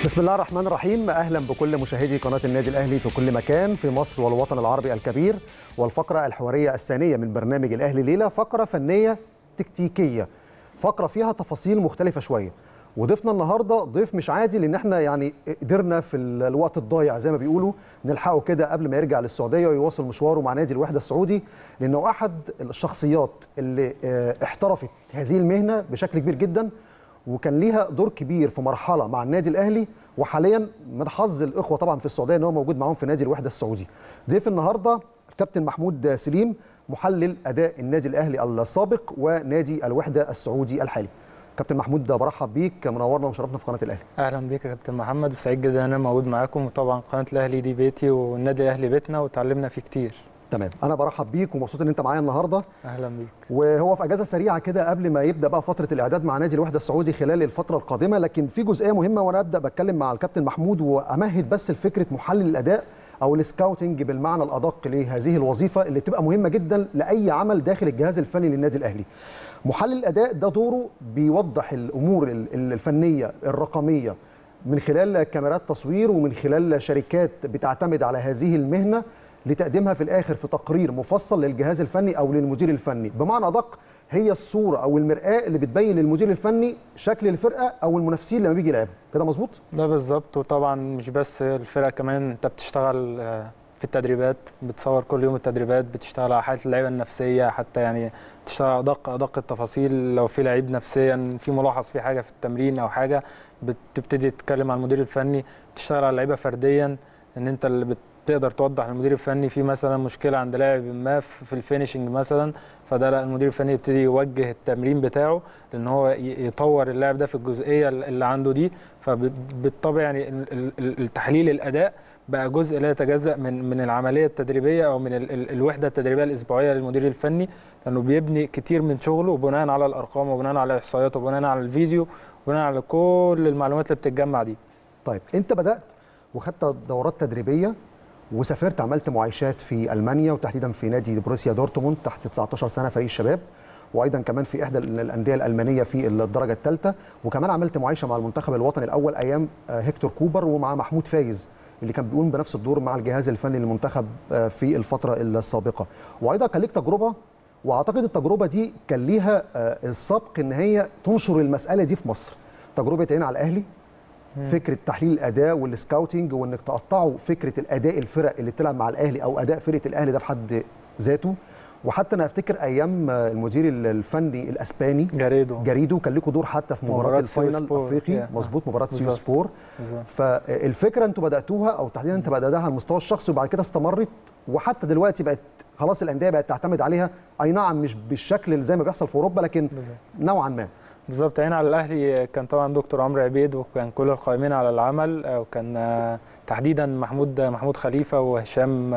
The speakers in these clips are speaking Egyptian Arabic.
بسم الله الرحمن الرحيم اهلا بكل مشاهدي قناه النادي الاهلي في كل مكان في مصر والوطن العربي الكبير والفقره الحواريه الثانيه من برنامج الاهلي ليله فقره فنيه تكتيكيه فقره فيها تفاصيل مختلفه شويه وضيفنا النهارده ضيف مش عادي لان احنا يعني قدرنا في الوقت الضايع زي ما بيقولوا نلحقه كده قبل ما يرجع للسعوديه ويواصل مشواره مع نادي الوحده السعودي لانه احد الشخصيات اللي احترفت هذه المهنه بشكل كبير جدا وكان ليها دور كبير في مرحله مع النادي الاهلي وحاليا من حظ الاخوه طبعا في السعوديه ان هو موجود معاهم في نادي الوحده السعودي. ضيف النهارده الكابتن محمود سليم محلل اداء النادي الاهلي السابق ونادي الوحده السعودي الحالي. كابتن محمود برحب بيك منورنا ومشرفنا في قناه الاهلي. اهلا بيك يا كابتن محمد وسعيد جدا ان انا موجود معاكم وطبعا قناه الاهلي دي بيتي والنادي الاهلي بيتنا وتعلمنا فيه كتير. تمام انا برحب بيك ومبسوط ان انت معايا النهارده اهلا بيك وهو في اجازه سريعه كده قبل ما يبدا بقى فتره الاعداد مع نادي الوحده السعودي خلال الفتره القادمه لكن في جزئيه مهمه وانا ابدا بتكلم مع الكابتن محمود وامهد بس لفكره محلل الاداء او السكاوتنج بالمعنى الادق لهذه الوظيفه اللي بتبقى مهمه جدا لاي عمل داخل الجهاز الفني للنادي الاهلي محلل الاداء ده دوره بيوضح الامور الفنيه الرقميه من خلال كاميرات تصوير ومن خلال شركات بتعتمد على هذه المهنه لتقديمها في الاخر في تقرير مفصل للجهاز الفني او للمدير الفني بمعنى ادق هي الصوره او المراه اللي بتبين للمدير الفني شكل الفرقه او المنافسين لما بيجي يلعبوا كده مظبوط ده بالظبط وطبعا مش بس الفرقه كمان انت بتشتغل في التدريبات بتصور كل يوم التدريبات بتشتغل على حاله اللعيبه النفسيه حتى يعني بتشتغل على ادق ادق التفاصيل لو في لعيب نفسيا في ملاحظ في حاجه في التمرين او حاجه بتبتدي تتكلم مع المدير الفني بتشتغل على اللعيبه فرديا ان انت اللي بت تقدر توضح للمدير الفني في مثلا مشكله عند لاعب ما في الفينشنج مثلا فده لا المدير الفني يبتدي يوجه التمرين بتاعه لان هو يطور اللاعب ده في الجزئيه اللي عنده دي فبالطبع يعني التحليل الاداء بقى جزء لا يتجزا من من العمليه التدريبيه او من ال ال الوحده التدريبيه الاسبوعيه للمدير الفني لانه بيبني كتير من شغله بناء على الارقام وبناء على الاحصائيات وبناء على الفيديو وبناء على كل المعلومات اللي بتتجمع دي. طيب انت بدات وخدت دورات تدريبيه وسافرت عملت معايشات في المانيا وتحديدا في نادي بروسيا دورتموند تحت 19 سنه فريق الشباب وايضا كمان في احدى الانديه الالمانيه في الدرجه الثالثه وكمان عملت معايشه مع المنتخب الوطني الاول ايام هيكتور كوبر ومع محمود فايز اللي كان بيقوم بنفس الدور مع الجهاز الفني للمنتخب في الفتره السابقه وايضا كان ليك تجربه واعتقد التجربه دي كان ليها السبق ان هي تنشر المساله دي في مصر تجربه عين على الاهلي فكره تحليل الاداء والسكاوتنج وانك تقطعوا فكره الاداء الفرق اللي بتلعب مع الاهلي او اداء فرقه الاهلي ده في حد ذاته وحتى انا افتكر ايام المدير الفني الاسباني جاريدو جاريدو كان لكم دور حتى في مباراه, مباراة الفاينل الافريقي مظبوط مباراه سيو سبور بالزبط. فالفكره انتوا بداتوها او تحديدا انت بداتها على المستوى الشخصي وبعد كده استمرت وحتى دلوقتي بقت خلاص الانديه بقت تعتمد عليها اي نعم مش بالشكل اللي زي ما بيحصل في اوروبا لكن بالزبط. نوعا ما بالظبط عين على الاهلي كان طبعا دكتور عمرو عبيد وكان كل القائمين على العمل وكان تحديدا محمود محمود خليفه وهشام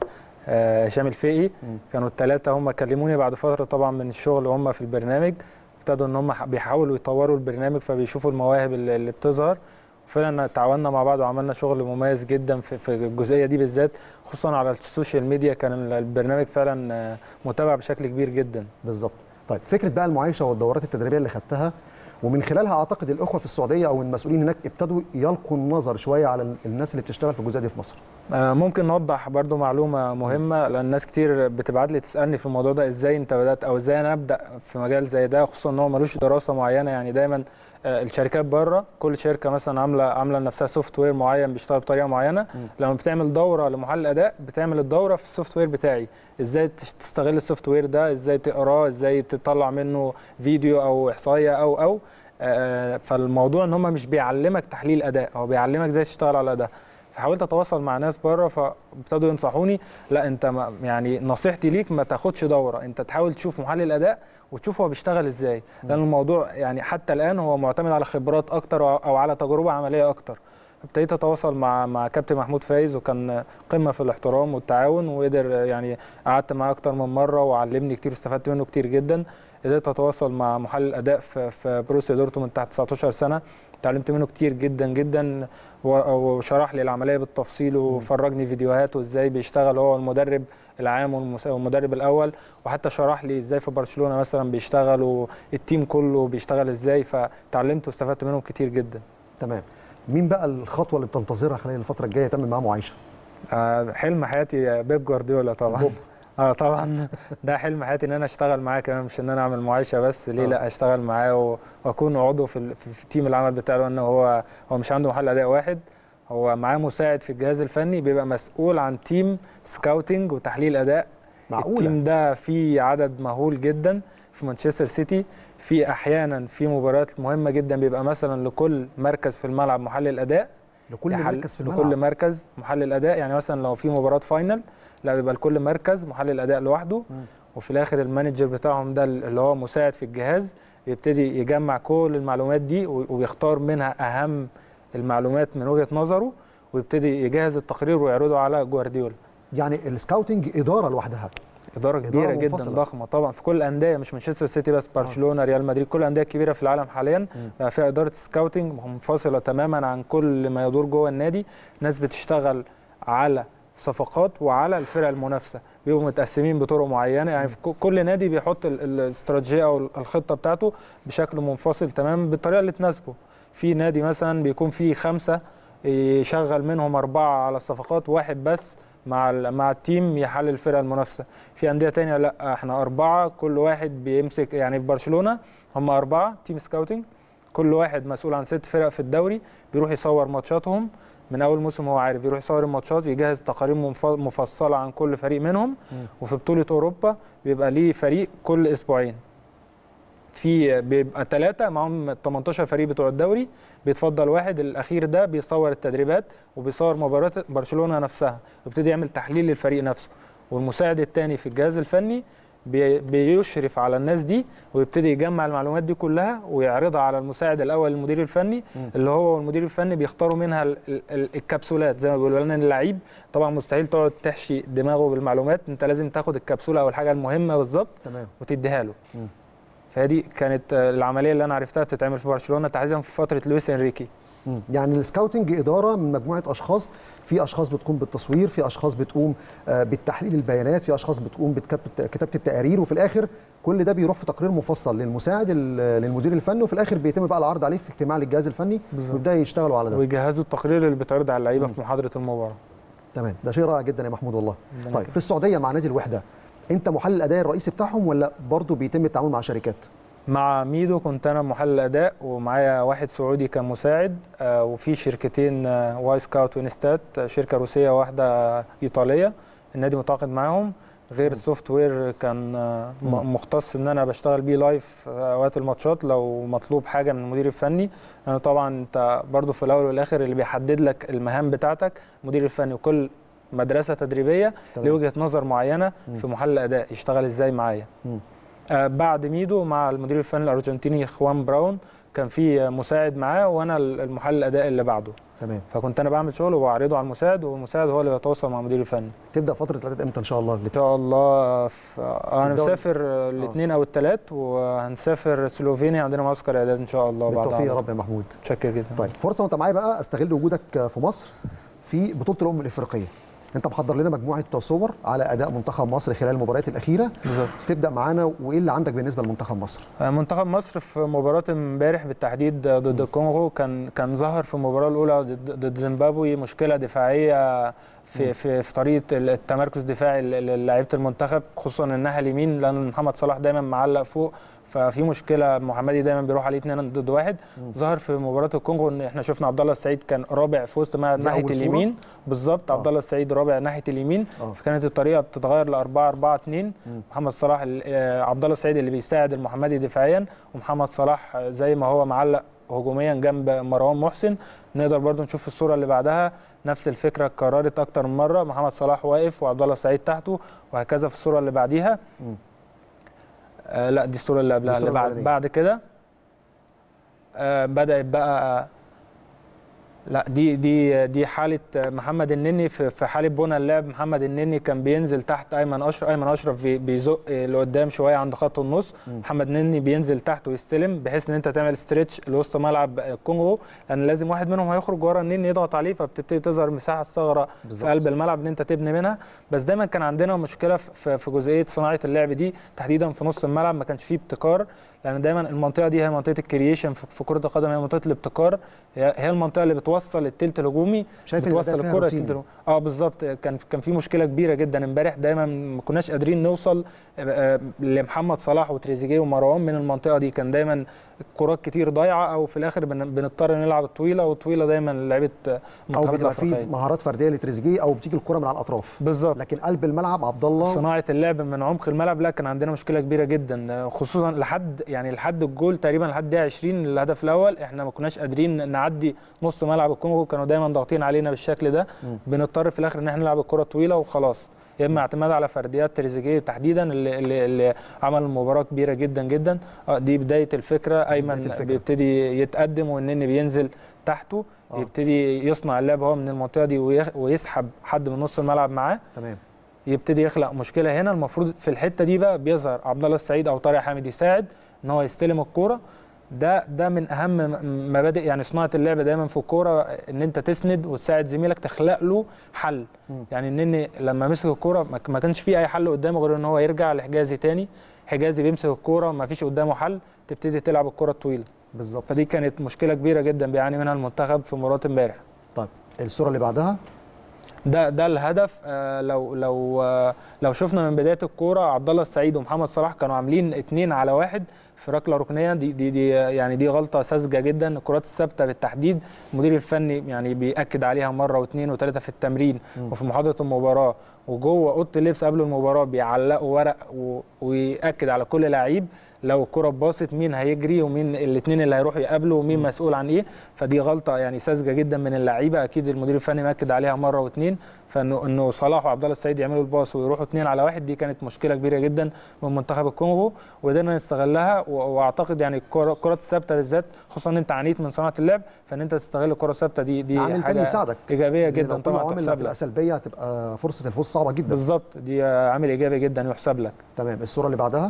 هشام الفقي كانوا الثلاثه هم كلموني بعد فتره طبعا من الشغل وهم في البرنامج ابتدوا ان هم بيحاولوا يطوروا البرنامج فبيشوفوا المواهب اللي بتظهر فعلا تعاوننا مع بعض وعملنا شغل مميز جدا في, في الجزئيه دي بالذات خصوصا على السوشيال ميديا كان البرنامج فعلا متابع بشكل كبير جدا بالظبط طيب فكره بقى المعايشه والدورات التدريبيه اللي خدتها ومن خلالها اعتقد الاخوه في السعوديه او المسؤولين هناك ابتدوا يلقوا النظر شويه على الناس اللي بتشتغل في الجزئيه دي في مصر. ممكن نوضح برضو معلومه مهمه لان ناس كتير بتبعت لي تسالني في الموضوع ده ازاي انت بدات او ازاي انا ابدا في مجال زي ده خصوصا ان هو ملوش دراسه معينه يعني دايما الشركات بره كل شركه مثلا عامله عامله لنفسها سوفت وير معين بيشتغل بطريقه معينه م. لما بتعمل دوره لمحلل اداء بتعمل الدوره في السوفت وير بتاعي ازاي تستغل السوفت وير ده ازاي تقراه ازاي تطلع منه فيديو او احصائيه او او آه فالموضوع ان هم مش بيعلمك تحليل اداء هو بيعلمك ازاي تشتغل على ده فحاولت اتواصل مع ناس بره فابتدوا ينصحوني لا انت ما يعني نصيحتي ليك ما تاخدش دوره انت تحاول تشوف محلل اداء وتشوف هو بيشتغل ازاي لان الموضوع يعني حتى الان هو معتمد على خبرات اكتر او على تجربه عمليه اكتر ابتديت اتواصل مع مع كابتن محمود فايز وكان قمه في الاحترام والتعاون وقدر يعني قعدت معاه اكتر من مره وعلمني كتير واستفدت منه كتير جدا قدرت اتواصل مع محلل اداء في في بروسيا دورتموند تحت 19 سنه اتعلمت منه كتير جدا جدا وشرح لي العمليه بالتفصيل وفرجني فيديوهات وازاي بيشتغل هو المدرب العام والمدرب الاول وحتى شرح لي ازاي في برشلونه مثلا بيشتغل والتيم كله بيشتغل ازاي فتعلمت واستفدت منهم كتير جدا تمام مين بقى الخطوه اللي بتنتظرها خلال الفتره الجايه تعمل معاه معايشه آه، حلم حياتي بيب جوارديولا طبعا بوب. اه طبعا ده حلم حياتي ان انا اشتغل معاه كمان مش ان انا اعمل معايشه بس ليه آه. لا اشتغل معاه و- واكون عضو في, ال- في, في تيم العمل بتاعه لان هو هو مش عنده محل اداء واحد هو معاه مساعد في الجهاز الفني بيبقى مسؤول عن تيم سكاوتنج وتحليل اداء معقوله التيم ده فيه عدد مهول جدا في مانشستر سيتي في احيانا في مباريات مهمه جدا بيبقى مثلا لكل مركز في الملعب محلل اداء لكل يحل- مركز في لكل الملعب مركز محلل اداء يعني مثلا لو في مباراه فاينل لا بيبقى لكل مركز محلل اداء لوحده مم. وفي الاخر المانجر بتاعهم ده اللي هو مساعد في الجهاز بيبتدي يجمع كل المعلومات دي و- ويختار منها اهم المعلومات من وجهه نظره ويبتدي يجهز التقرير ويعرضه على جوارديولا يعني السكاوتنج اداره لوحدها اداره كبيره إدارة جدا منفصلة. ضخمه طبعا في كل الانديه مش مانشستر سيتي بس برشلونه ريال مدريد كل الانديه الكبيره في العالم حاليا بقى فيها اداره سكاوتنج منفصله تماما عن كل ما يدور جوه النادي ناس بتشتغل على صفقات وعلى الفرق المنافسه بيبقوا متقسمين بطرق معينه يعني في ك- كل نادي بيحط ال- الاستراتيجيه او الخطه بتاعته بشكل منفصل تماما بالطريقه اللي تناسبه في نادي مثلا بيكون فيه خمسه يشغل منهم اربعه على الصفقات واحد بس مع ال- مع التيم يحلل الفرقه المنافسه في انديه تانية لا احنا اربعه كل واحد بيمسك يعني في برشلونه هم اربعه تيم سكاوتنج كل واحد مسؤول عن ست فرق في الدوري بيروح يصور ماتشاتهم من اول موسم هو عارف يروح يصور الماتشات ويجهز تقارير منف- مفصله عن كل فريق منهم مم. وفي بطوله اوروبا بيبقى ليه فريق كل اسبوعين في بيبقى ثلاثة معاهم 18 فريق بتوع الدوري بيتفضل واحد الأخير ده بيصور التدريبات وبيصور مباريات برشلونة نفسها ويبتدي يعمل تحليل للفريق نفسه والمساعد الثاني في الجهاز الفني بي- بيشرف على الناس دي ويبتدي يجمع المعلومات دي كلها ويعرضها على المساعد الاول المدير الفني مم. اللي هو والمدير الفني بيختاروا منها ال- ال- ال- الكبسولات زي ما بيقولوا لنا اللعيب طبعا مستحيل تقعد تحشي دماغه بالمعلومات انت لازم تاخد الكبسوله او الحاجه المهمه بالظبط تمام وتديها له مم. فدي كانت آه، العمليه اللي انا عرفتها بتتعمل في برشلونه تحديدا في فتره لويس انريكي مم. يعني السكاوتنج اداره من مجموعه اشخاص في اشخاص بتقوم بالتصوير في اشخاص بتقوم آه، بالتحليل البيانات في اشخاص بتقوم بكتابه كتابه التقارير وفي الاخر كل ده بيروح في تقرير مفصل للمساعد ال- للمدير الفني وفي الاخر بيتم بقى العرض عليه في اجتماع للجهاز الفني بالظبط. ويبدا يشتغلوا على ده ويجهزوا التقرير اللي بيتعرض على اللعيبه مم. في محاضره المباراه تمام ده شيء رائع جدا يا محمود والله ربنا طيب يكرمك. في السعوديه مع نادي الوحده انت محلل الاداء الرئيسي بتاعهم ولا برضه بيتم التعامل مع شركات مع ميدو كنت انا محلل اداء ومعايا واحد سعودي كان مساعد آه، وفي شركتين آه، واي سكاوت وانستات آه، شركه روسيه واحده ايطاليه النادي متعاقد معاهم غير السوفت وير كان آه، م- مم. مختص ان انا بشتغل بيه لايف في اوقات الماتشات لو مطلوب حاجه من المدير الفني لان طبعا انت برضو في الاول والاخر اللي بيحدد لك المهام بتاعتك المدير الفني وكل مدرسه تدريبيه تمام. ليه وجهه نظر معينه مم. في محلل اداء يشتغل ازاي معايا مم. آه، بعد ميدو مع المدير الفني الارجنتيني خوان براون كان في آه، مساعد معاه وانا المحلل الاداء اللي بعده تمام فكنت انا بعمل شغل وبعرضه على المساعد والمساعد هو اللي بيتواصل مع المدير الفني تبدا فتره الاعداد امتى ان شاء الله ان شاء الله في انا الدوري. مسافر آه، الاثنين او الثلاث وهنسافر سلوفينيا عندنا معسكر اعداد ان شاء الله بعد بالتوفيق يا عرض. رب يا محمود متشكر جدا طيب فرصه وانت معايا بقى استغل وجودك في مصر في بطوله الامم الافريقيه انت محضر لنا مجموعه صور على اداء منتخب مصر خلال المباريات الاخيره بالظبط تبدا معانا وايه اللي عندك بالنسبه لمنتخب مصر منتخب مصر في مباراة امبارح بالتحديد ضد الكونغو كان كان ظهر في المباراة الأولى ضد ضد زيمبابوي مشكلة دفاعية في في في طريقة التمركز الدفاعي للاعيبة المنتخب خصوصا الناحية اليمين لأن محمد صلاح دايما معلق فوق ففي مشكله محمدي دايما بيروح عليه اثنين ضد واحد مم. ظهر في مباراه الكونغو ان احنا شفنا عبد الله السعيد كان رابع في وسط ملعب دي ناحيه أول صورة؟ اليمين بالظبط آه. عبد الله السعيد رابع ناحيه اليمين اه فكانت الطريقه بتتغير ل 4 4 2 مم. محمد صلاح ال- آه، عبد الله السعيد اللي بيساعد المحمدي دفاعيا ومحمد صلاح آه، زي ما هو معلق هجوميا جنب مروان محسن نقدر برضو نشوف الصوره اللي بعدها نفس الفكره اتكررت اكتر من مره محمد صلاح واقف وعبد الله السعيد تحته وهكذا في الصوره اللي بعديها مم. آه لا دي الصوره اللي قبلها الصورة اللي بعد الأولانية. بعد كده آه بدات بقى لا دي دي دي حاله محمد النني في في حاله بنى اللعب محمد النني كان بينزل تحت ايمن اشرف ايمن اشرف بي- بيزق لقدام شويه عند خط النص مم. محمد النني بينزل تحت ويستلم بحيث ان انت تعمل ستريتش لوسط ملعب الكونغو لان لازم واحد منهم هيخرج ورا النني يضغط عليه فبتبتدي تظهر مساحه الثغره في بالظبط. قلب الملعب ان انت تبني منها بس دايما كان عندنا مشكله في في جزئيه صناعه اللعب دي تحديدا في نص الملعب ما كانش فيه ابتكار لان دايما المنطقه دي هي منطقه الكرييشن في في كره القدم هي منطقه الابتكار هي هي المنطقه اللي بتوصل بتوصل التلت الهجومي شايف إن بتوصل الأداء فيها الكره روتيني. التلت الهجومي اه بالظبط كان كان في مشكله كبيره جدا امبارح دايما ما كناش قادرين نوصل آه، آه، لمحمد صلاح وتريزيجيه ومروان من المنطقه دي كان دايما كرات كتير ضايعه او في الاخر بن- بنضطر نلعب الطويله والطويله دايما لعيبه آه، او المنتخبات بيبقى في الافريقيه مهارات فرديه لتريزيجيه او بتيجي الكره من على الاطراف بالظبط لكن قلب الملعب عبد الله صناعه اللعب من عمق الملعب لا كان عندنا مشكله كبيره جدا خصوصا لحد يعني لحد الجول تقريبا لحد دقيقه 20 الهدف الاول احنا ما كناش قادرين نعدي نص ملعب الكونغو كانوا دايما ضاغطين علينا بالشكل ده مم. بنضطر في الاخر ان احنا نلعب الكره طويله وخلاص يا اما اعتماد على فرديات تريزيجيه تحديدا اللي, اللي, اللي عمل مباراه كبيره جدا جدا آه، دي بدايه الفكره ايمن الفكرة. بيبتدي يتقدم والنني بينزل تحته آه. يبتدي يصنع اللعب هو من المنطقه دي ويخ- ويسحب حد من نص الملعب معاه تمام يبتدي يخلق مشكله هنا المفروض في الحته دي بقى بيظهر عبد الله السعيد او طارق حامد يساعد ان هو يستلم الكوره ده ده من اهم م- مبادئ يعني صناعه اللعب دايما في الكوره ان انت تسند وتساعد زميلك تخلق له حل مم. يعني النني لما مسك الكوره ما ك- ما كانش في اي حل قدامه غير ان هو يرجع لحجازي تاني حجازي بيمسك الكوره ما فيش قدامه حل تبتدي تلعب الكوره الطويله بالظبط فدي كانت مشكله كبيره جدا بيعاني منها المنتخب في مباراه امبارح طيب الصوره اللي بعدها ده ده الهدف آه، لو لو آه، لو شفنا من بدايه الكوره عبد الله السعيد ومحمد صلاح كانوا عاملين اتنين على واحد في ركله ركنيه دي دي دي آه، يعني دي غلطه ساذجه جدا الكرات الثابته بالتحديد المدير الفني يعني بياكد عليها مره واثنين وثلاثه في التمرين مم. وفي محاضره المباراه وجوه اوضه اللبس قبل المباراه بيعلقوا ورق و- ويأكد على كل لعيب لو الكره اتباصت مين هيجري ومين الاثنين اللي هيروحوا يقابلوا ومين مسؤول عن ايه فدي غلطه يعني ساذجه جدا من اللعيبه اكيد المدير الفني مأكد عليها مره واثنين فانه انه صلاح وعبد الله السعيد يعملوا الباص ويروحوا اثنين على واحد دي كانت مشكله كبيره جدا من منتخب الكونغو وقدرنا نستغلها و- واعتقد يعني الكرة- الكرات الثابته بالذات خصوصا ان انت عانيت من صناعه اللعب فان انت تستغل الكره الثابته دي دي عامل تاني حاجه يساعدك ايجابيه لأن جدا لو كل طبعا عوامل تحسب هتبقى لك سلبيه هتبقى فرصه الفوز صعبه جدا بالظبط دي عامل ايجابي جدا يحسب لك تمام الصوره اللي بعدها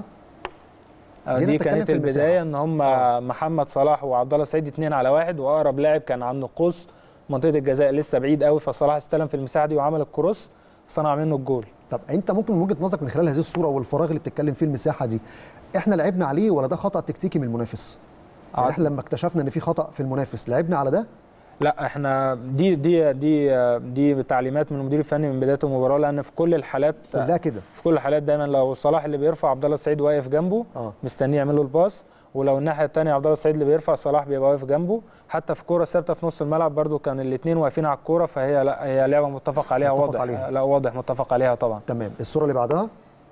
آه، جينا دي نتكلم كانت في المساحة. البدايه ان هم آه. محمد صلاح وعبد الله السعيد اثنين على واحد واقرب لاعب كان عند قوس منطقه الجزاء لسه بعيد قوي فصلاح استلم في المساحه دي وعمل الكروس صنع منه الجول طب انت ممكن من وجهه نظرك من خلال هذه الصوره والفراغ اللي بتتكلم فيه المساحه دي احنا لعبنا عليه ولا ده خطا تكتيكي من المنافس؟ يعني آه. احنا لما اكتشفنا ان في خطا في المنافس لعبنا على ده لا احنا دي دي دي دي تعليمات من المدير الفني من بدايه المباراه لان في كل الحالات كلها كده في كل الحالات دايما لو صلاح اللي بيرفع عبد الله السعيد واقف جنبه اه مستنيه يعمل له الباص ولو الناحيه الثانيه عبد الله السعيد اللي بيرفع صلاح بيبقى واقف جنبه حتى في كوره ثابته في نص الملعب برده كان الاثنين واقفين على الكوره فهي لا هي لعبه متفق عليها متفق واضح عليها. لا واضح متفق عليها طبعا تمام الصوره اللي بعدها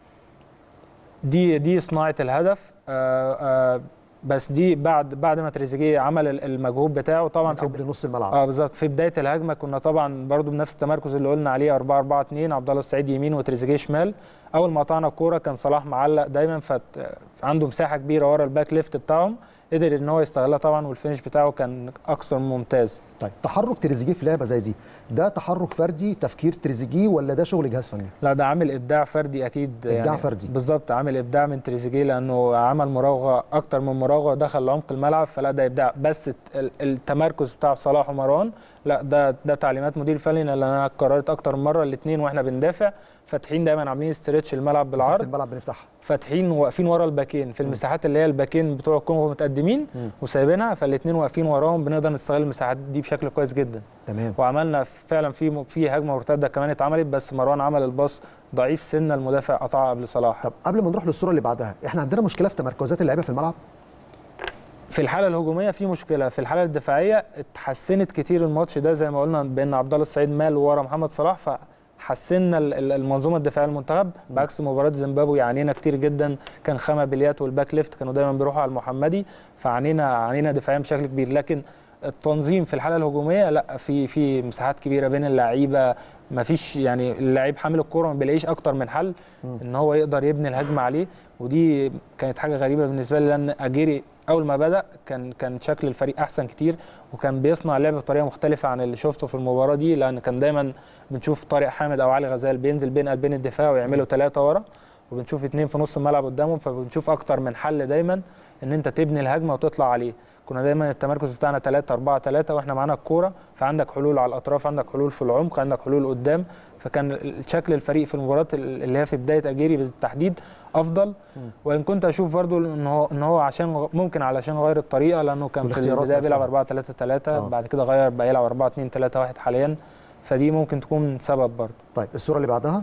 دي دي صناعه الهدف آه آه بس دي بعد بعد ما تريزيجيه عمل ال- المجهود بتاعه طبعا في قبل نص الملعب اه بالظبط في بدايه الهجمه كنا طبعا برضو بنفس التمركز اللي قلنا عليه 4 4 2 عبد الله السعيد يمين وتريزيجيه شمال اول ما قطعنا الكوره كان صلاح معلق دايما فت... عنده مساحه كبيره ورا الباك ليفت بتاعهم قدر ان هو يستغلها طبعا والفينش بتاعه كان اكثر من ممتاز طيب تحرك تريزيجيه في لعبه زي دي ده تحرك فردي تفكير تريزيجيه ولا ده شغل جهاز فني؟ لا ده عامل ابداع فردي اكيد إبداع يعني فردي. بالظبط عامل ابداع من تريزيجيه لانه عمل مراوغه اكتر من مراوغه دخل لعمق الملعب فلا ده ابداع بس الت- ال- التمركز بتاع صلاح ومروان لا ده ده تعليمات مدير فني لان انا قررت اكتر من مره الاثنين واحنا بندافع فاتحين دايما عاملين استرتش الملعب مساحة بالعرض الملعب بنفتحها فاتحين واقفين ورا الباكين في المساحات اللي هي الباكين بتوع الكونغو متقدمين مم. وسايبينها فالاثنين واقفين وراهم بنقدر نستغل المساحات دي بشكل كويس جدا تمام وعملنا فعلا في في هجمه مرتده كمان اتعملت بس مروان عمل الباص ضعيف سنه المدافع قطعها قبل صلاح طب قبل ما نروح للصوره اللي بعدها احنا عندنا مشكله في تمركزات اللعيبه في الملعب في الحاله الهجوميه في مشكله في الحاله الدفاعيه اتحسنت كتير الماتش ده زي ما قلنا بان عبد الله السعيد مال ورا محمد صلاح فحسنا ال- ال- المنظومه الدفاعيه للمنتخب بعكس مباراه زيمبابوي عانينا كتير جدا كان خامة بليات والباك ليفت كانوا دايما بيروحوا على المحمدي فعانينا عانينا دفاعيا بشكل كبير لكن التنظيم في الحاله الهجوميه لا في في مساحات كبيره بين اللعيبه ما فيش يعني اللعيب حامل الكوره ما بيلاقيش اكتر من حل مم. ان هو يقدر يبني الهجمه عليه ودي كانت حاجه غريبه بالنسبه لي لان اجيري اول ما بدا كان كان شكل الفريق احسن كتير وكان بيصنع لعب بطريقه مختلفه عن اللي شفته في المباراه دي لان كان دايما بنشوف طارق حامد او علي غزال بينزل بين قلبين الدفاع ويعملوا ثلاثه ورا وبنشوف اتنين في نص الملعب قدامهم فبنشوف اكتر من حل دايما ان انت تبني الهجمه وتطلع عليه كنا دايما التمركز بتاعنا 3 4 3 واحنا معانا الكوره فعندك حلول على الاطراف عندك حلول في العمق عندك حلول قدام فكان شكل الفريق في المباراه اللي هي في بدايه اجيري بالتحديد افضل وان كنت اشوف برضو ان هو ان هو عشان غ- ممكن علشان غير الطريقه لانه كان في والاختيارات البدايه بيلعب نفسها. 4 3 3 آه. بعد كده غير بقى يلعب 4 2 3 1 حاليا فدي ممكن تكون سبب برضو طيب الصوره اللي بعدها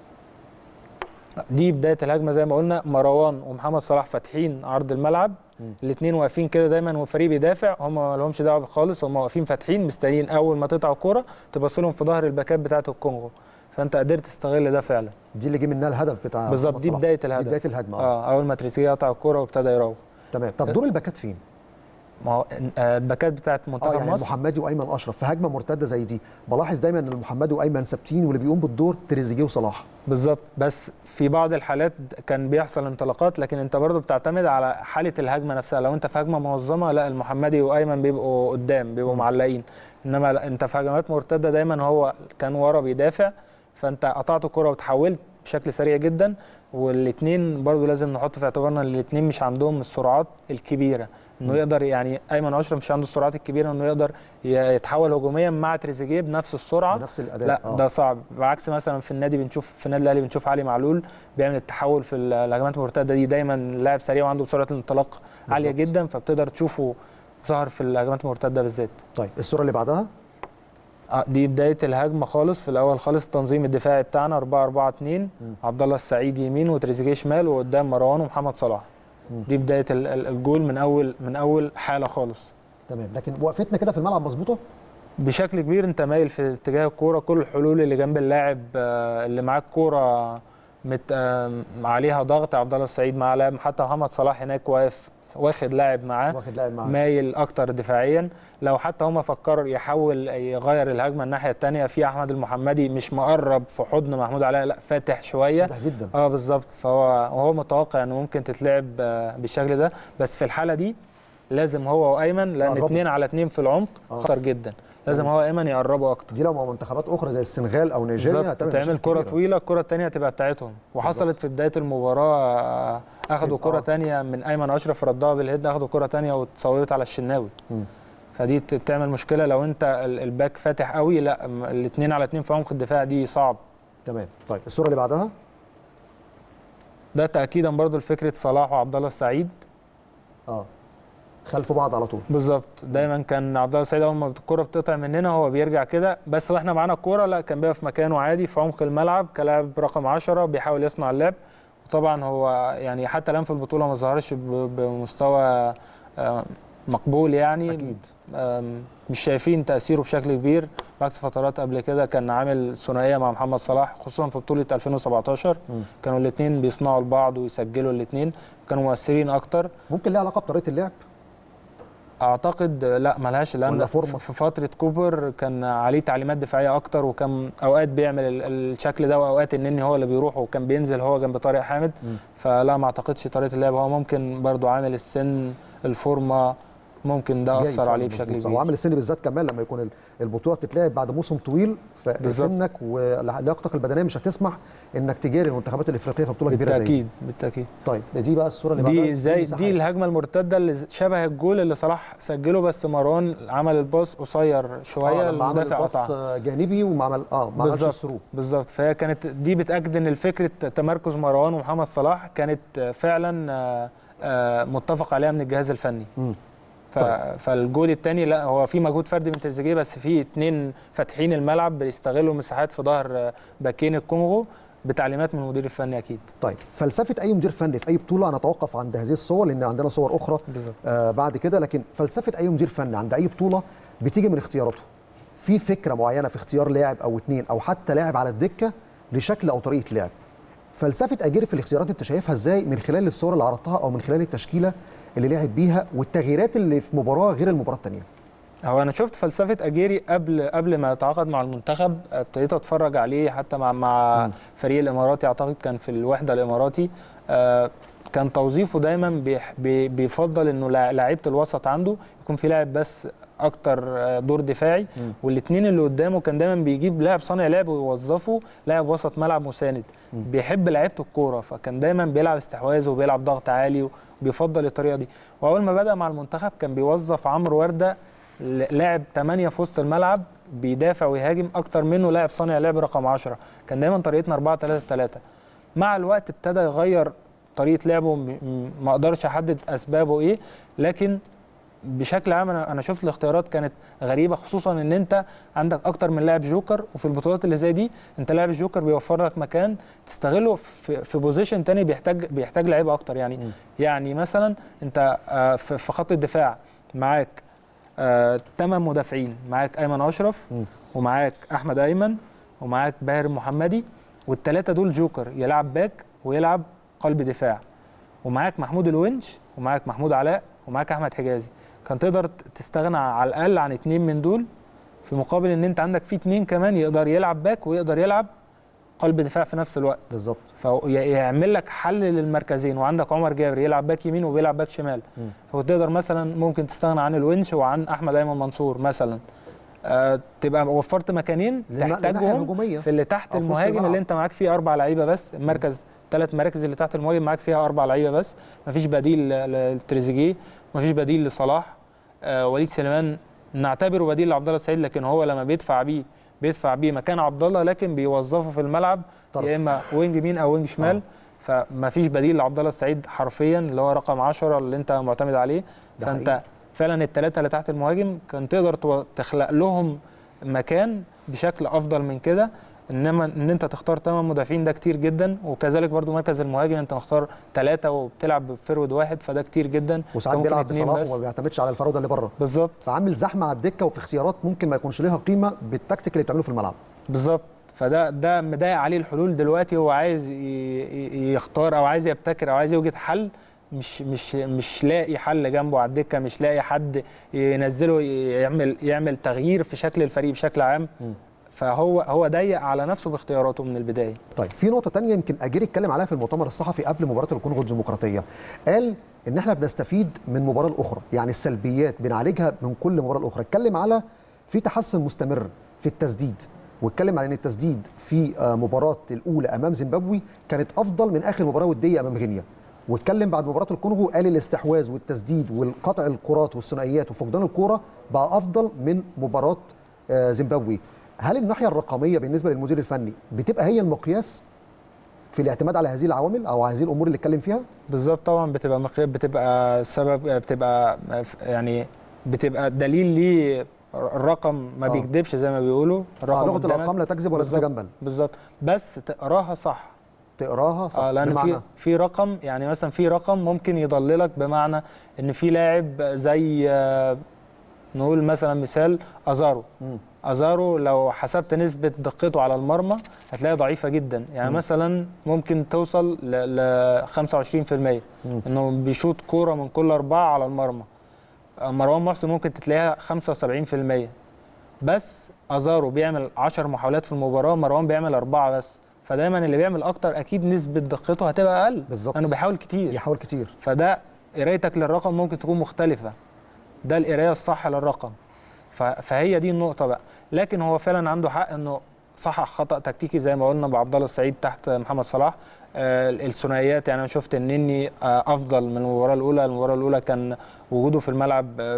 دي بدايه الهجمه زي ما قلنا مروان ومحمد صلاح فاتحين عرض الملعب الاثنين واقفين كده دايما والفريق بيدافع هم ما لهمش دعوه خالص هم واقفين فاتحين مستنيين اول ما تقطع الكوره تبص لهم في ظهر الباكات بتاعه الكونغو فانت قدرت تستغل ده فعلا دي اللي جه منها الهدف بتاع بالظبط محمد دي صلاح. بدايه دي الهدف بدايه الهجمه آه. اه اول ما تريزيجيه قطع الكوره وابتدى يراوغ تمام طب دور الباكات فين؟ ما هو آه، الباكات بتاعه اه منتخب يعني مصر محمدي وايمن اشرف في هجمه مرتده زي دي بلاحظ دايما ان محمدي وايمن ثابتين واللي بيقوم بالدور تريزيجيه وصلاح بالظبط بس في بعض الحالات كان بيحصل انطلاقات لكن انت برضو بتعتمد على حاله الهجمه نفسها لو انت في هجمه منظمه لا المحمدي وايمن بيبقوا قدام بيبقوا معلقين انما لا، انت في هجمات مرتده دايما هو كان ورا بيدافع فانت قطعت الكره وتحولت بشكل سريع جدا والاثنين برضو لازم نحط في اعتبارنا ان الاثنين مش عندهم السرعات الكبيره انه يقدر يعني ايمن اشرف مش عنده السرعات الكبيره انه يقدر ي- يتحول هجوميا مع تريزيجيه بنفس السرعه بنفس الاداء لا آه. ده صعب بعكس مثلا في النادي بنشوف في النادي الاهلي بنشوف علي معلول بيعمل التحول في ال- الهجمات المرتده دي دايما لاعب سريع وعنده سرعه الانطلاق عاليه بالظبط. جدا فبتقدر تشوفه ظهر في الهجمات المرتده بالذات طيب الصوره اللي بعدها آه، دي بدايه الهجمه خالص في الاول خالص التنظيم الدفاعي بتاعنا 4 4 2 عبد الله السعيد يمين وتريزيجيه شمال وقدام مروان ومحمد صلاح دي بدايه ال- ال- الجول من اول من اول حاله خالص تمام لكن وقفتنا كده في الملعب مظبوطه بشكل كبير انت مايل في اتجاه الكوره كل الحلول اللي جنب اللاعب آه، اللي معاه الكوره مت آه، عليها ضغط عبد الله السعيد معاه لاعب حتى محمد صلاح هناك واقف واخد لاعب معاه واخد لاعب معاه مايل اكتر دفاعيا لو حتى هم فكروا يحاول يغير الهجمه الناحيه الثانيه في احمد المحمدي مش مقرب في حضن محمود علاء لا فاتح شويه واضح جدا اه بالظبط فهو وهو متوقع انه ممكن تتلعب آه، بالشكل ده بس في الحاله دي لازم هو وايمن لان يقربوا. اثنين على اثنين في العمق آه. خطر جدا لازم هو وايمن يقربوا اكتر دي لو مع منتخبات اخرى زي السنغال او نيجيريا بالظبط هتعمل تعمل مشاكل كره كبيرة. طويله الكره الثانيه تبقى بتاعتهم وحصلت في بدايه المباراه آه، اخذوا آه. كره ثانيه من ايمن اشرف ردها بالهيد اخذوا كره ثانيه وتصوبت على الشناوي مم. فدي ت- بتعمل مشكله لو انت ال- الباك فاتح قوي لا الاثنين على اثنين في عمق الدفاع دي صعب تمام طيب الصوره اللي بعدها ده تاكيدا برضو لفكره صلاح وعبد الله السعيد اه خلف بعض على طول بالظبط دايما كان عبد الله السعيد اول ما الكوره بتقطع مننا هو بيرجع كده بس واحنا معانا الكوره لا كان بيبقى في مكانه عادي في عمق الملعب كلاعب رقم 10 بيحاول يصنع اللعب وطبعا هو يعني حتى الان في البطوله ما ظهرش ب- بمستوى آه، مقبول يعني اكيد آم، مش شايفين تاثيره بشكل كبير بعكس فترات قبل كده كان عامل ثنائيه مع محمد صلاح خصوصا في بطوله 2017 مم. كانوا الاثنين بيصنعوا لبعض ويسجلوا الاثنين كانوا مؤثرين اكتر ممكن ليها علاقه بطريقه اللعب اعتقد لا ملهاش لان ولا فورمة؟ في فتره كوبر كان عليه تعليمات دفاعيه اكتر وكان اوقات بيعمل ال- الشكل ده واوقات النني هو اللي بيروح وكان بينزل هو جنب طارق حامد مم. فلا ما اعتقدش طريقه اللعب هو ممكن برضو عامل السن الفورمه ممكن ده جايز اثر فعلاً عليه مظبوط. بشكل صح. كبير وعامل السن بالذات كمان لما يكون ال- البطوله بتتلعب بعد موسم طويل بالظبط. فسنك ولياقتك البدنيه مش هتسمح انك تجاري المنتخبات الافريقيه في بطوله كبيره زي دي بالتاكيد بالتاكيد طيب دي بقى الصوره اللي بعدها دي زي مساحات. دي الهجمه المرتده اللي شبه الجول اللي صلاح سجله بس مروان عمل الباص قصير شويه آه لما عمل المدافع الباص قطع جانبي وما عمل اه ما عملش بالظبط. الثرو بالظبط فهي كانت دي بتاكد ان فكره تمركز مروان ومحمد صلاح كانت فعلا آه، آه، متفق عليها من الجهاز الفني مم. ف... طيب. فالجول الثاني لا هو في مجهود فردي من تريزيجيه بس في اثنين فاتحين الملعب بيستغلوا مساحات في ظهر آه، باكين الكونغو بتعليمات من المدير الفني اكيد طيب فلسفه اي مدير فني في اي بطوله نتوقف عند هذه الصور لان عندنا صور اخرى بالظبط آه بعد كده لكن فلسفه اي مدير فني عند اي بطوله بتيجي من اختياراته في فكره معينه في اختيار لاعب او اتنين او حتى لاعب على الدكه لشكل او طريقه لعب فلسفه اجيري في الاختيارات انت شايفها ازاي من خلال الصور اللي عرضتها او من خلال التشكيله اللي لعب بيها والتغييرات اللي في مباراه غير المباراه الثانيه هو انا شفت فلسفه اجيري قبل قبل ما يتعاقد مع المنتخب ابتديت اتفرج عليه حتى مع مع مم. فريق الاماراتي اعتقد كان في الوحده الاماراتي آه، كان توظيفه دايما بيح- بي- بيفضل انه لا- لعيبه الوسط عنده يكون في لاعب بس اكتر آه، دور دفاعي والاثنين اللي قدامه كان دايما بيجيب لاعب صانع لعب ويوظفه لاعب وسط ملعب مساند بيحب لعيبه الكوره فكان دايما بيلعب استحواذ وبيلعب ضغط عالي وبيفضل الطريقه دي واول ما بدا مع المنتخب كان بيوظف عمرو ورده ل- لاعب 8 في وسط الملعب بيدافع ويهاجم اكتر منه لاعب صانع لعب رقم 10 كان دايما طريقتنا 4 3 3 مع الوقت ابتدى يغير طريقه لعبه م- م- ما اقدرش احدد اسبابه ايه لكن بشكل عام انا انا شفت الاختيارات كانت غريبه خصوصا ان انت عندك اكتر من لاعب جوكر وفي البطولات اللي زي دي انت لاعب الجوكر بيوفر لك مكان تستغله في, في بوزيشن تاني بيحتاج بيحتاج لعيبه اكتر يعني مم. يعني مثلا انت آه، في في خط الدفاع معاك ثمان مدافعين معاك ايمن اشرف مم. ومعاك احمد ايمن ومعاك باهر محمدي والثلاثه دول جوكر يلعب باك ويلعب قلب دفاع ومعاك محمود الونش ومعاك محمود علاء ومعاك احمد حجازي كان تقدر تستغنى على الاقل عن اتنين من دول في مقابل ان انت عندك في اتنين كمان يقدر يلعب باك ويقدر يلعب قلب دفاع في نفس الوقت بالظبط فيعمل لك حل للمركزين وعندك عمر جابر يلعب باك يمين وبيلعب باك شمال مم. فتقدر مثلا ممكن تستغنى عن الونش وعن احمد ايمن منصور مثلا آه تبقى وفرت مكانين للنا- للناحية تحتاجهم الهجومية. في اللي تحت أو في وسط المهاجم الملعب. اللي انت معاك فيه اربع لعيبه بس المركز ثلاث مراكز اللي تحت المهاجم معاك فيها اربع لعيبه بس مفيش بديل ل- لتريزيجيه مفيش بديل لصلاح آه وليد سليمان نعتبره بديل لعبد الله السعيد لكن هو لما بيدفع بيه بيدفع بيه مكان عبد الله لكن بيوظفه في الملعب طرف. يا اما وينج يمين او وينج شمال فما فيش بديل لعبد الله السعيد حرفيا اللي هو رقم 10 اللي انت معتمد عليه ده فانت حقيقي. فعلا الثلاثه اللي تحت المهاجم كان تقدر تو- تخلق لهم مكان بشكل افضل من كده انما ان انت تختار ثمان مدافعين ده كتير جدا وكذلك برضو مركز المهاجم انت مختار ثلاثه وبتلعب بفرود واحد فده كتير جدا وساعات ممكن بيلعب اتنين بصلاح بس. وما بيعتمدش على الفراوده اللي بره بالظبط فعامل زحمه على الدكه وفي اختيارات ممكن ما يكونش ليها قيمه بالتكتيك اللي بتعمله في الملعب بالظبط فده ده مضايق عليه الحلول دلوقتي هو عايز ي- ي- يختار او عايز يبتكر او عايز يوجد حل مش مش مش لاقي حل جنبه على الدكه مش لاقي حد ينزله يعمل يعمل تغيير في شكل الفريق بشكل عام مم. فهو هو ضيق على نفسه باختياراته من البدايه طيب في نقطة تانية يمكن أجير اتكلم عليها في المؤتمر الصحفي قبل مباراة الكونغو الديمقراطية قال إن إحنا بنستفيد من المباراة الأخرى يعني السلبيات بنعالجها من كل مباراة الأخرى اتكلم على في تحسن مستمر في التسديد واتكلم على ان التسديد في آه، مباراه الاولى امام زيمبابوي كانت افضل من اخر مباراه وديه امام غينيا واتكلم بعد مباراه الكونغو قال الاستحواذ والتسديد والقطع الكرات والثنائيات وفقدان الكوره بقى افضل من مباراه آه، زيمبابوي هل الناحيه الرقميه بالنسبه للمدير الفني بتبقى هي المقياس في الاعتماد على هذه العوامل او هذه الامور اللي اتكلم فيها بالظبط طبعا بتبقى مقيا- بتبقى سبب بتبقى يعني بتبقى دليل ليه الرقم ما آه. بيكذبش زي ما بيقولوا آه، الرقم لغه قدامك. الارقام لا تكذب ولا بالظبط. تتجمل بالظبط بس تقراها صح تقراها صح اه لان في بمعنى في رقم يعني مثلا في رقم ممكن يضللك بمعنى ان في لاعب زي آه، نقول مثلا مثال ازارو مم. ازارو لو حسبت نسبه دقته على المرمى هتلاقيها ضعيفه جدا يعني مم. مثلا ممكن توصل ل ل 25% مم. انه بيشوط كوره من كل اربعه على المرمى آه، مروان محسن ممكن تلاقيها 75% بس ازارو بيعمل 10 محاولات في المباراه مروان بيعمل اربعه بس فدايما اللي بيعمل اكتر اكيد نسبه دقته هتبقى اقل بالظبط. لانه بيحاول كتير يحاول كتير فده قرايتك للرقم ممكن تكون مختلفه ده القرايه الصح للرقم ف- فهي دي النقطه بقى لكن هو فعلا عنده حق انه صحح خطا تكتيكي زي ما قلنا بعبد الله السعيد تحت محمد صلاح آه، الثنائيات يعني انا شفت النني آه، افضل من المباراه الاولى المباراه الاولى كان وجوده في الملعب آه،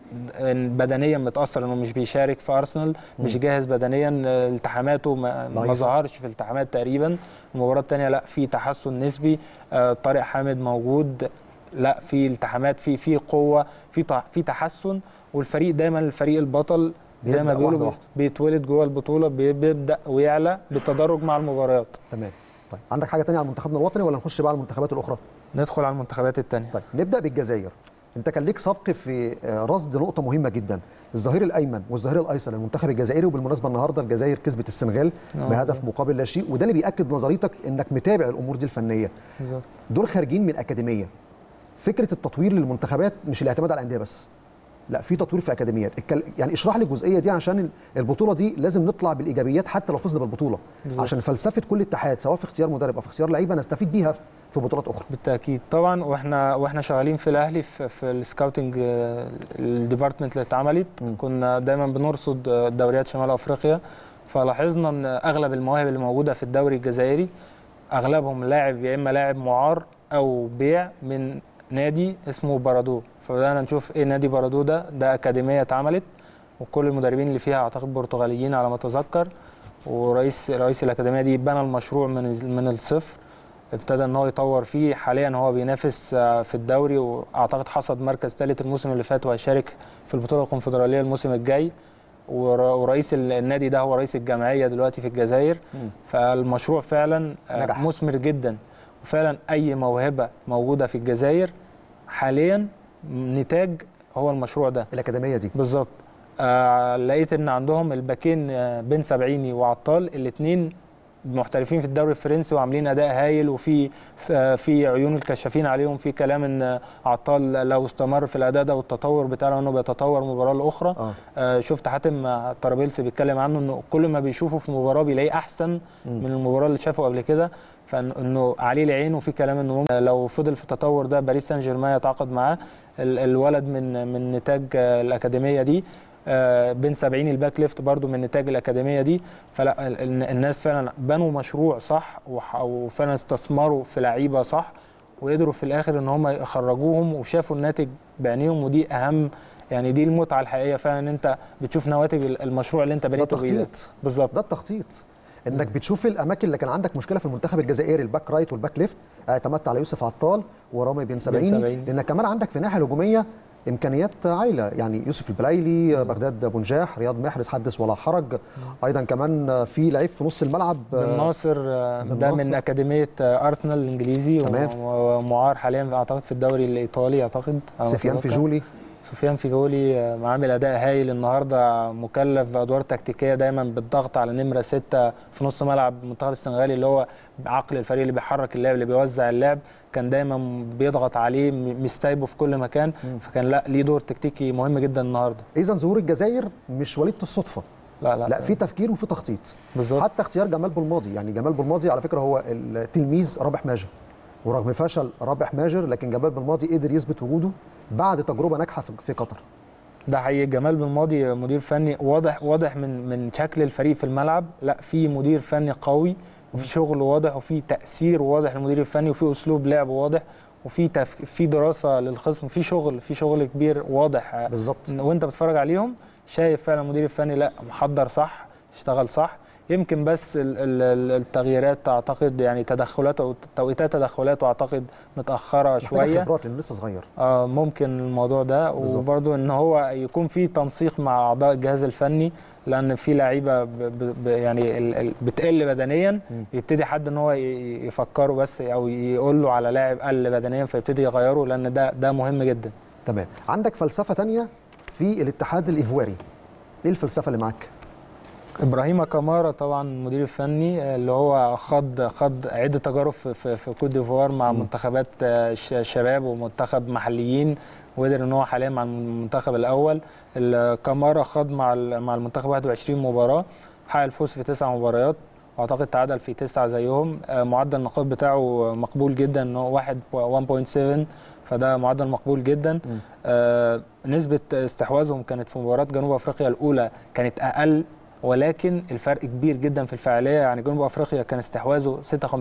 بدنيا متاثر انه مش بيشارك في ارسنال مش جاهز بدنيا آه، التحاماته ما, ما ضعيفة. ظهرش في الالتحامات تقريبا المباراه الثانيه لا في تحسن نسبي آه، طارق حامد موجود لا في التحامات في في قوه في ط- في تحسن والفريق دايما الفريق البطل زي بيبدأ ما واحدة بيقولوا واحدة. بيتولد جوه البطوله بي- بيبدا ويعلى بالتدرج مع المباريات تمام طيب عندك حاجه تانية على منتخبنا الوطني ولا نخش بقى على المنتخبات الاخرى ندخل على المنتخبات الثانيه طيب نبدا بالجزائر انت كان ليك سبق في آه، رصد نقطه مهمه جدا الظهير الايمن والظهير الايسر للمنتخب الجزائري وبالمناسبه النهارده الجزائر كسبت السنغال آه. بهدف مقابل لا شيء وده اللي بياكد نظريتك انك متابع الامور دي الفنيه بالظبط دول خارجين من اكاديميه فكره التطوير للمنتخبات مش الاعتماد على الانديه بس لا في تطوير في اكاديميات الكل... يعني اشرح لي الجزئيه دي عشان البطوله دي لازم نطلع بالايجابيات حتى لو فزنا بالبطوله بالظبط. عشان فلسفه كل اتحاد سواء في اختيار مدرب او في اختيار لعيبه نستفيد بيها في بطولات اخرى بالتاكيد طبعا واحنا واحنا شغالين في الاهلي في, في السكاوتنج آه، الديبارتمنت اللي اتعملت م. كنا دايما بنرصد آه، دوريات شمال افريقيا فلاحظنا ان اغلب المواهب اللي موجوده في الدوري الجزائري اغلبهم لاعب يا اما لاعب معار او بيع من نادي اسمه بارادو فبدانا نشوف ايه نادي بارادو ده ده اكاديميه اتعملت وكل المدربين اللي فيها اعتقد برتغاليين على ما اتذكر ورئيس رئيس الاكاديميه دي بنى المشروع من من الصفر ابتدى ان هو يطور فيه حاليا هو بينافس آه، في الدوري واعتقد حصد مركز ثالث الموسم اللي فات وهيشارك في البطوله الكونفدراليه الموسم الجاي ور- ورئيس ال- النادي ده هو رئيس الجمعيه دلوقتي في الجزائر فالمشروع فعلا آه، نجح. مثمر جدا وفعلا اي موهبه موجوده في الجزائر حاليا نتاج هو المشروع ده الاكاديميه دي بالظبط آه لقيت ان عندهم الباكين آه بن سبعيني وعطال الاثنين محترفين في الدوري الفرنسي وعاملين اداء هايل وفي آه في عيون الكشافين عليهم في كلام ان آه، عطال لو استمر في الاداء ده والتطور بتاعه انه بيتطور مباراه لاخرى اه آه شفت حاتم آه، طرابلسي بيتكلم عنه انه كل ما بيشوفه في مباراه بيلاقيه احسن من المباراه اللي شافه قبل كده فانه عليه العين وفي كلام انه ممكن لو فضل في التطور ده باريس سان جيرمان يتعاقد معاه ال- الولد من من نتاج آه، الاكاديميه دي آه، بن 70 الباك ليفت برضو من نتاج الاكاديميه دي فلا ال- ال- الناس فعلا بنوا مشروع صح وح- وفعلا استثمروا في لعيبه صح وقدروا في الاخر ان هم يخرجوهم وشافوا الناتج بعينيهم ودي اهم يعني دي المتعه الحقيقيه فعلا ان انت بتشوف نواتج ال- المشروع اللي انت ده بنيته بايدك تخطيط بالظبط ده التخطيط انك بتشوف الاماكن اللي كان عندك مشكله في المنتخب الجزائري الباك رايت والباك ليفت اعتمدت على يوسف عطال ورامي بن سبعيني سبعيني. لانك كمان عندك في الناحيه الهجوميه امكانيات عايله يعني يوسف البلايلي بغداد بنجاح رياض محرز حدث ولا حرج ايضا كمان في لعيب في نص الملعب بن ناصر آه، بن ده من ناصر. اكاديميه آه، ارسنال الانجليزي تمام. و- ومعار حاليا اعتقد في الدوري الايطالي اعتقد على ما سفيان أتذكر. فيجولي سفيان فيجولي آه، عامل اداء هايل النهارده مكلف بادوار تكتيكيه دايما بالضغط على نمره سته في نص ملعب المنتخب السنغالي اللي هو عقل الفريق اللي بيحرك اللعب اللي بيوزع اللعب كان دايما بيضغط عليه م- مستايبه في كل مكان فكان لا ليه دور تكتيكي مهم جدا النهارده اذا ظهور الجزائر مش وليده الصدفه لا لا لا في تفكير وفي تخطيط بالظبط حتى اختيار جمال بالماضي يعني جمال بالماضي على فكره هو التلميذ رابح ماجر ورغم فشل رابح ماجر لكن جمال بالماضي قدر يثبت وجوده بعد تجربه ناجحه في- في قطر ده حقيقي جمال بالماضي مدير فني واضح واضح من من شكل الفريق في الملعب لا في مدير فني قوي وفي شغل واضح وفي تاثير واضح للمدير الفني وفي اسلوب لعب واضح وفي تف... في دراسه للخصم في شغل في شغل كبير واضح بالظبط وانت بتتفرج عليهم شايف فعلا المدير الفني لا محضر صح اشتغل صح يمكن بس ال- ال- ال- التغييرات اعتقد يعني تدخلات او توقيتات تدخلات اعتقد متاخره محتاج شويه خبرات لانه لسه صغير آه ممكن الموضوع ده بالظبط. وبرضه ان هو يكون في تنسيق مع اعضاء الجهاز الفني لان في لعيبه ب ب ب يعني ال- ال- بتقل بدنيا مم. يبتدي حد ان هو ي- يفكره بس او يقول له على لاعب قل بدنيا فيبتدي يغيره لان ده ده مهم جدا تمام عندك فلسفه تانية في الاتحاد الايفواري ايه الفلسفه اللي معاك ابراهيم كمارا طبعا المدير الفني آه، اللي هو خض خض عده تجارب في في, في كوت ديفوار مع مم. منتخبات آه، ش- شباب ومنتخب محليين وقدر ان هو حاليا مع المنتخب الاول ال- كمارا خاض مع ال- مع المنتخب 21 مباراه حقق الفوز في تسع مباريات واعتقد تعادل في تسعه زيهم آه، معدل النقاط بتاعه مقبول جدا ان هو 1 1.7 فده معدل مقبول جدا مم. آه، نسبه استحواذهم كانت في مباراه جنوب افريقيا الاولى كانت اقل ولكن الفرق كبير جدا في الفعاليه يعني جنوب افريقيا كان استحواذه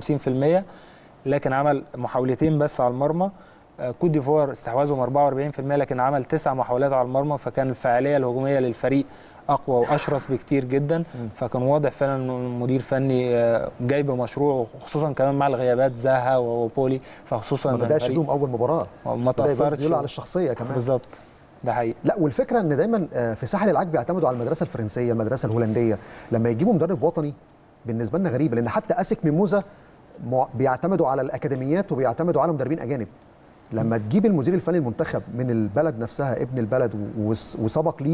56% لكن عمل محاولتين بس على المرمى آه، كوت ديفوار استحواذهم 44% لكن عمل تسع محاولات على المرمى فكان الفعاليه الهجوميه للفريق اقوى واشرس بكتير جدا فكان واضح فعلا انه المدير فني آه، جاي بمشروع وخصوصا كمان مع الغيابات زاها وبولي فخصوصا ما إن بداش الفريق يلوم اول مباراه ما بدا تاثرش يقول على الشخصيه كمان بالظبط ده حقيقي لا والفكره ان دايما آه، في ساحل العاج بيعتمدوا على المدرسه الفرنسيه المدرسه الهولنديه لما يجيبوا مدرب وطني بالنسبه لنا غريبه لان حتى اسك ميموزا مع- بيعتمدوا على الاكاديميات وبيعتمدوا على مدربين اجانب لما تجيب المدير الفني المنتخب من البلد نفسها ابن البلد و- وس- وسبق ليه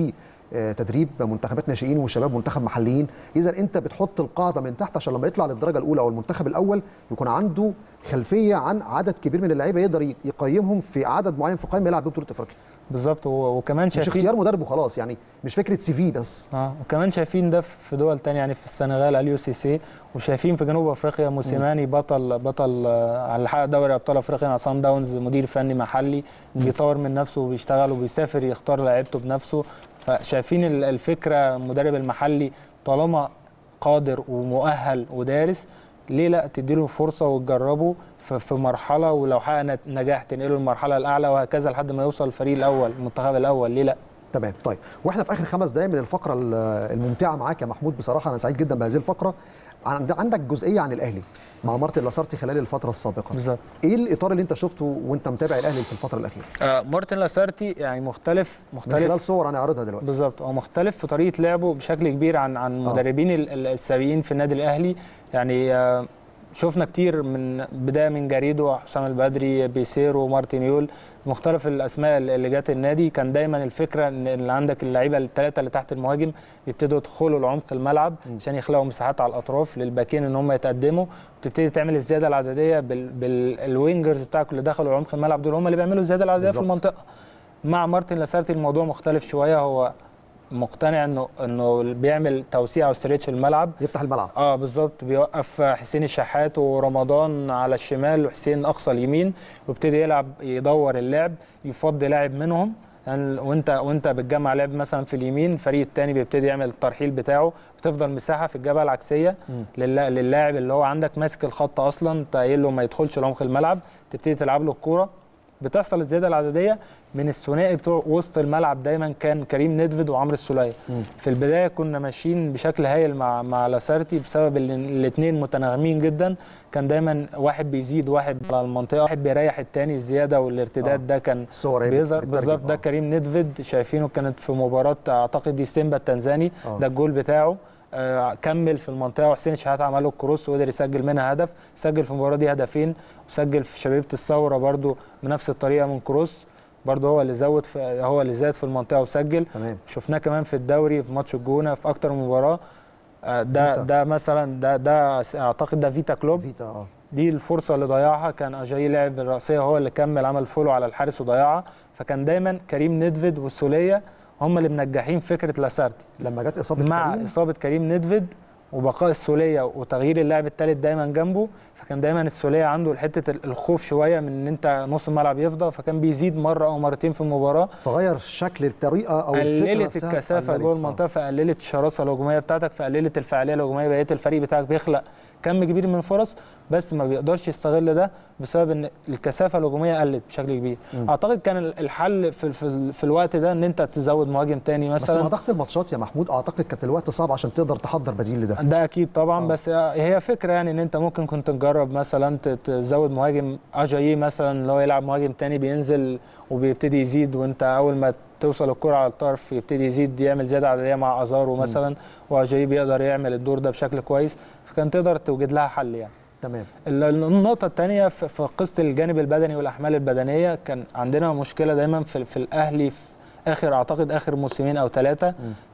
آه، تدريب منتخبات ناشئين وشباب منتخب محليين اذا انت بتحط القاعده من تحت عشان لما يطلع للدرجه الاولى او المنتخب الاول يكون عنده خلفيه عن عدد كبير من اللعيبه يقدر ي- يقيمهم في عدد معين في قائمه يلعب بيه بطوله افريقيا بالظبط و- وكمان مش شايفين اختيار مدرب وخلاص يعني مش فكره سي في بس اه وكمان شايفين ده في دول تانية يعني في السنغال اليو سي سي وشايفين في جنوب افريقيا موسيماني بطل بطل آه، على حق دوري ابطال افريقيا مع سان داونز مدير فني محلي بيطور من نفسه وبيشتغل وبيسافر يختار لعيبته بنفسه فشايفين ال- الفكره المدرب المحلي طالما قادر ومؤهل ودارس ليه لا تديله فرصه وتجربه في في مرحله ولو حقق نت- نجاح تنقله المرحله الاعلى وهكذا لحد ما يوصل الفريق الاول المنتخب الاول ليه لا تمام طيب واحنا في اخر خمس دقائق من الفقره ال- الممتعه معاك يا محمود بصراحه انا سعيد جدا بهذه الفقره عند- عندك جزئيه عن الاهلي مع مارتن لاسارتي خلال الفتره السابقه بالظبط ايه الاطار اللي انت شفته وانت متابع الاهلي في الفتره الاخيره آه مارتن لاسارتي يعني مختلف من مختلف خلال صور انا عارضها دلوقتي بالظبط هو مختلف في طريقه لعبه بشكل كبير عن عن آه. المدربين ال- ال- السابقين في النادي الاهلي يعني آه، شفنا كتير من بدايه من جاريدو حسام البدري بيسيرو مارتينيول مختلف الاسماء اللي جت النادي كان دايما الفكره ان اللي عندك اللعيبه الثلاثه اللي تحت المهاجم يبتدوا يدخلوا لعمق الملعب عشان يخلقوا مساحات على الاطراف للباكين ان هم يتقدموا وتبتدي تعمل الزياده العدديه بالوينجرز بتاعك اللي دخلوا عمق الملعب دول هم اللي بيعملوا الزياده العدديه في بالظبط. المنطقه مع مارتن لاسارتي الموضوع مختلف شويه هو مقتنع انه انه بيعمل توسيع او ستريتش الملعب يفتح الملعب اه بالظبط بيوقف حسين الشحات ورمضان على الشمال وحسين اقصى اليمين ويبتدي يلعب يدور اللعب يفضي لاعب منهم يعني وانت وانت بتجمع لعب مثلا في اليمين الفريق الثاني بيبتدي يعمل الترحيل بتاعه بتفضل مساحه في الجبهه العكسيه للا- للاعب اللي هو عندك ماسك الخط اصلا تقايل له ما يدخلش لعمق الملعب تبتدي تلعب له الكوره بتحصل الزياده العدديه من الثنائي بتوع وسط الملعب دايما كان كريم ندفد وعمرو السوليه في البدايه كنا ماشيين بشكل هايل مع مع لاسارتي بسبب ان الاثنين متناغمين جدا كان دايما واحد بيزيد واحد على المنطقه واحد بيريح الثاني الزياده والارتداد آه. ده كان الصور اهي بيظهر بتترجم. بالظبط ده آه. كريم ندفد شايفينه كانت في مباراه اعتقد دي سيمبا التنزاني آه. ده الجول بتاعه آه كمل في المنطقه وحسين الشحات عمل له الكروس وقدر يسجل منها هدف سجل في المباراه دي هدفين وسجل في شبيبه الثوره برده بنفس الطريقه من كروس برده هو اللي زود في هو اللي زاد في المنطقه وسجل تمام شفناه كمان في الدوري في ماتش الجونه في اكتر من مباراه آه، ده فيتا. ده مثلا ده ده اعتقد ده فيتا كلوب فيتا اه دي الفرصه اللي ضيعها كان اجاي لعب الراسيه هو اللي كمل عمل فولو على الحارس وضيعها فكان دايما كريم ندفد والسوليه هم اللي منجحين فكره لاسارتي لما جت اصابه مع كريم اصابه كريم ندفد وبقاء السوليه وتغيير اللاعب الثالث دايما جنبه فكان دايما السوليه عنده حته الخوف شويه من ان انت نص الملعب يفضى فكان بيزيد مره او مرتين في المباراه فغير شكل الطريقه او الفكره قللت نفسها الكثافه قللت. جوه آه. المنطقه فقللت الشراسه الهجوميه بتاعتك فقللت الفعاليه الهجوميه بقيه الفريق بتاعك بيخلق كم كبير من الفرص بس ما بيقدرش يستغل ده بسبب ان الكثافه الهجوميه قلت بشكل كبير مم. اعتقد كان الحل في, في, في الوقت ده ان انت تزود مهاجم تاني بس مع مثلا ضغط الماتشات يا محمود اعتقد كانت الوقت صعب عشان تقدر تحضر بديل لده ده اكيد طبعا آه. بس هي فكره يعني ان انت ممكن كنت تجرب مثلا ت- تزود مهاجم اجاييه مثلا اللي هو يلعب مهاجم تاني بينزل وبيبتدي يزيد وانت اول ما توصل الكرة على الطرف يبتدي يزيد يعمل زياده عدديه مع ازارو مثلا واجاييه بيقدر يعمل الدور ده بشكل كويس فكان تقدر توجد لها حل يعني تمام ال- النقطة الثانية في في قصة الجانب البدني والأحمال البدنية كان عندنا مشكلة دايما في, في الأهلي في آخر أعتقد آخر موسمين أو ثلاثة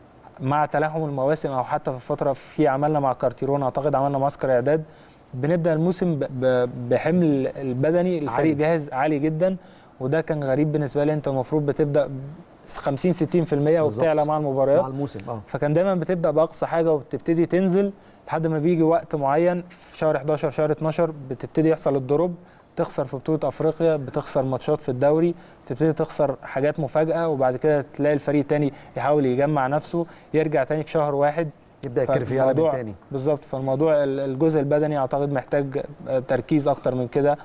مع تلاحم المواسم أو حتى في فترة في عملنا مع كارتيرون أعتقد عملنا معسكر إعداد بنبدأ الموسم ب- ب- بحمل البدني الفريق عالي. جاهز عالي جدا وده كان غريب بالنسبة لي أنت المفروض بتبدأ 50 60% وبتعلى بالظبط. مع المباريات مع الموسم اه فكان دايما بتبدا باقصى حاجه وبتبتدي تنزل لحد ما بيجي وقت معين في شهر 11 شهر 12 بتبتدي يحصل الدروب تخسر في بطوله افريقيا بتخسر ماتشات في الدوري تبتدي تخسر حاجات مفاجاه وبعد كده تلاقي الفريق تاني يحاول يجمع نفسه يرجع تاني في شهر واحد يبدا الكيرف يعلى من فالموضوع- تاني بالظبط فالموضوع ال- الجزء البدني اعتقد محتاج تركيز اكتر من كده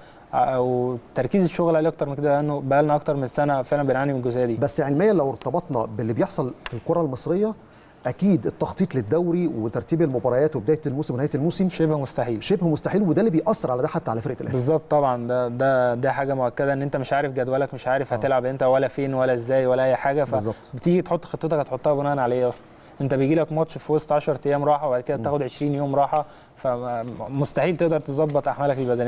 او تركيز الشغل عليه اكتر من كده لانه بقى لنا اكتر من سنه فعلا بنعاني من الجزئيه دي بس علميا لو ارتبطنا باللي بيحصل في الكره المصريه اكيد التخطيط للدوري وترتيب المباريات وبدايه الموسم ونهايه الموسم شبه مستحيل شبه مستحيل وده اللي بيأثر على ده حتى على فرقه الاهلي بالظبط طبعا ده ده ده حاجه مؤكده ان انت مش عارف جدولك مش عارف هتلعب امتى ولا فين ولا ازاي ولا اي حاجه بالظبط. فبتيجي تحط خطتك هتحطها بناء على ايه اصلا انت بيجي لك ماتش في وسط 10 ايام راحه وبعد كده تاخد 20 يوم راحه فمستحيل تقدر تظبط احمالك البدنيه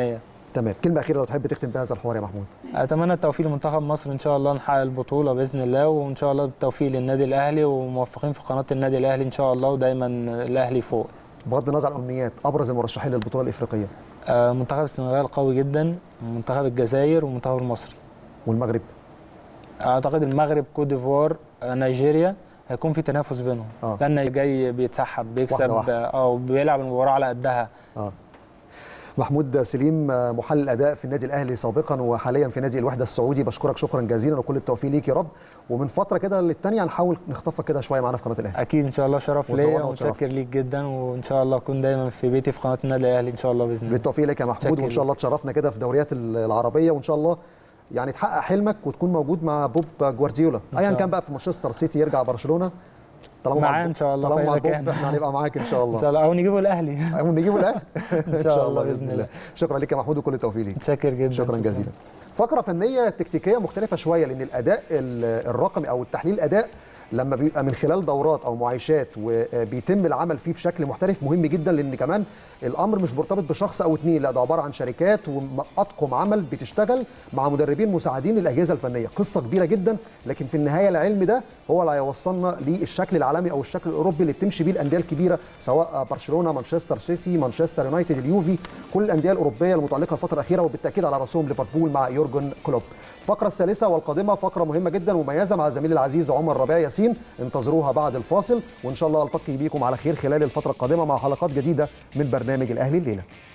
تمام كلمه اخيره لو تحب تختم بهذا الحوار يا محمود اتمنى التوفيق لمنتخب مصر ان شاء الله نحقق البطوله باذن الله وان شاء الله بالتوفيق للنادي الاهلي وموفقين في قناه النادي الاهلي ان شاء الله ودايما الاهلي فوق بغض النظر عن الامنيات ابرز المرشحين للبطوله الافريقيه آه، منتخب السنغال قوي جدا منتخب الجزائر والمنتخب المصري والمغرب اعتقد المغرب كوت ديفوار آه، نيجيريا هيكون في تنافس بينهم آه. لان جاي بيتسحب بيكسب واحدة واحدة. اه وبيلعب المباراه على قدها اه محمود سليم محلل اداء في النادي الاهلي سابقا وحاليا في نادي الوحده السعودي بشكرك شكرا جزيلا وكل التوفيق ليك يا رب ومن فتره كده للتانيه هنحاول نخطفك كده شويه معانا في قناه الاهلي اكيد ان شاء الله شرف وتنورنا ليا وتشرفنا. ومتشكر ليك جدا وان شاء الله اكون دايما في بيتي في قناه النادي الاهلي ان شاء الله باذن الله بالتوفيق لك يا محمود شكرا وان شاء الله تشرفنا كده في دوريات العربيه وان شاء الله يعني تحقق حلمك وتكون موجود مع بوب جوارديولا شاء ايا الله. كان بقى في مانشستر سيتي يرجع برشلونه طالما معاه مع إن شاء الله في طالما أي مع بوب مكان. احنا هنبقى معاك ان شاء ان الله شاء الله او نجيبه الاهلي او نجيبه الاهلي ان شاء الله باذن الله شكرا لك يا محمود وكل التوفيق ليك متشكر جدا شكرا جزيلا فقره فنيه تكتيكيه مختلفه شويه لان الاداء ال- الرقمي او التحليل الاداء لما بيبقى من خلال دورات او معايشات وبيتم العمل فيه بشكل محترف مهم جدا لان كمان الامر مش مرتبط بشخص او اتنين لا ده عباره عن شركات واطقم عمل بتشتغل مع مدربين مساعدين للاجهزه الفنيه قصه كبيره جدا لكن في النهايه العلم ده هو اللي هيوصلنا للشكل العالمي او الشكل الاوروبي اللي بتمشي بيه الانديه الكبيره سواء برشلونه مانشستر سيتي مانشستر يونايتد اليوفي كل الانديه الاوروبيه المتالقه الفتره الاخيره وبالتاكيد على راسهم ليفربول مع يورجن كلوب الفقرة الثالثة والقادمة فقرة مهمة جدا ومميزة مع زميلي العزيز عمر ربيع ياسين انتظروها بعد الفاصل وإن شاء الله ألتقي بيكم على خير خلال الفترة القادمة مع حلقات جديدة من برنامج الأهلي الليلة